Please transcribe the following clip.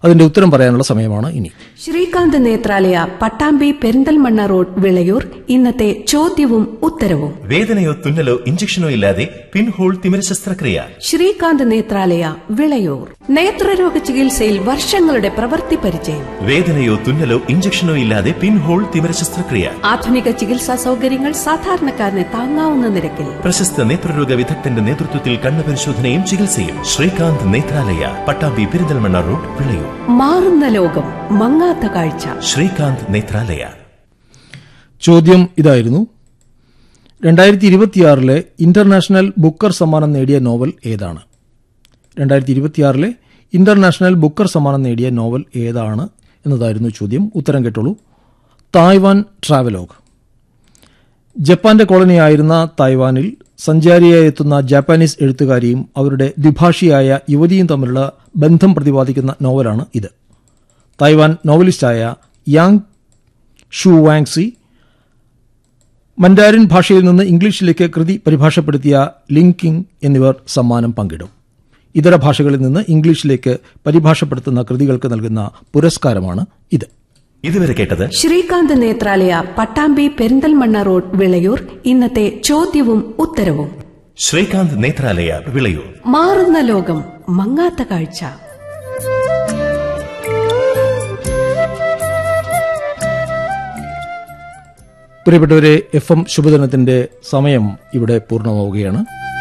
അതിന്റെ ഉത്തരം പറയാനുള്ള സമയമാണ് ഇനി ശ്രീകാന്ത് നേത്രാലയ പട്ടാമ്പി പെരിന്തൽമണ്ണ റോഡ് വിളയൂർ ഇന്നത്തെ ചോദ്യവും ഉത്തരവും വേദനയോ തുന്നലോ ഇഞ്ചക്ഷനോ ഇല്ലാതെ പിൻഹോൾ തിമിര ശസ്ത്രക്രിയ ശ്രീകാന്ത് നേത്രാലയ വിളയൂർ നേത്രരോഗ ചികിത്സയിൽ വർഷങ്ങളുടെ പ്രവൃത്തി പരിചയം വേദനയോ തുന്നലോ ഇഞ്ചക്ഷനോ ഇല്ലാതെ പിൻഹോൾ തിമിര ശസ്ത്രക്രിയ ആധുനിക ചികിത്സാ സൗകര്യങ്ങൾ സാധാരണക്കാരന് താങ്ങാവുന്ന നിരക്കിൽ പ്രശസ്ത നേത്രരോഗ വിദഗ്ധന്റെ നേതൃത്വത്തിൽ കണ്ണു പരിശോധനയും ചികിത്സയും ശ്രീകാന്ത് നേത്രാലയ പട്ടാമ്പി പെരിന്തൽമണ്ണ റോഡ് വിളയൂർ മാറുന്ന ലോകം മങ്ങാത്ത കാഴ്ച ശ്രീകാന്ത് നേത്രാലയ ചോദ്യം ഇതായിരുന്നു രണ്ടായിരത്തി ഇരുപത്തിയാറിലെ ഇന്റർനാഷണൽ ബുക്കർ സമ്മാനം നേടിയ നോവൽ ഏതാണ് രണ്ടായിരത്തി ഇരുപത്തിയാറിലെ ഇന്റർനാഷണൽ ബുക്കർ സമ്മാനം നേടിയ നോവൽ ഏതാണ് എന്നതായിരുന്നു ചോദ്യം ഉത്തരം കേട്ടോളൂ തായ്വാൻ ട്രാവലോഗ് ജപ്പാന്റെ കോളനിയായിരുന്ന തായ്വാനിൽ സഞ്ചാരിയായി എത്തുന്ന ജാപ്പാനീസ് എഴുത്തുകാരിയും അവരുടെ ദ്വിഭാഷിയായ യുവതിയും തമ്മിലുള്ള ബന്ധം പ്രതിപാദിക്കുന്ന നോവലാണ് ഇത് തായ്വാൻ നോവലിസ്റ്റായ യാങ് ഷു വാങ്സി മൻഡാരിൻ ഭാഷയിൽ നിന്ന് ഇംഗ്ലീഷിലേക്ക് കൃതി പരിഭാഷപ്പെടുത്തിയ ലിങ്കിങ് എന്നിവർ സമ്മാനം പങ്കിടും ഇതര ഭാഷകളിൽ നിന്ന് ഇംഗ്ലീഷിലേക്ക് പരിഭാഷപ്പെടുത്തുന്ന കൃതികൾക്ക് നൽകുന്ന പുരസ്കാരമാണ് ഇത് ഇതുവരെ കേട്ടത് ശ്രീകാന്ത് നേത്രാലയ പട്ടാമ്പി പെരിന്തൽമണ്ണ റോഡ് വിളയൂർ ഇന്നത്തെ ചോദ്യവും ഉത്തരവും ശ്രീകാന്ത് നേത്രാലയ വിളയൂർ മാറുന്ന ലോകം മങ്ങാത്ത കാഴ്ച പ്രിയപ്പെട്ടവരെ എഫ് എം ശുഭദിനത്തിന്റെ സമയം ഇവിടെ പൂർണ്ണമാവുകയാണ്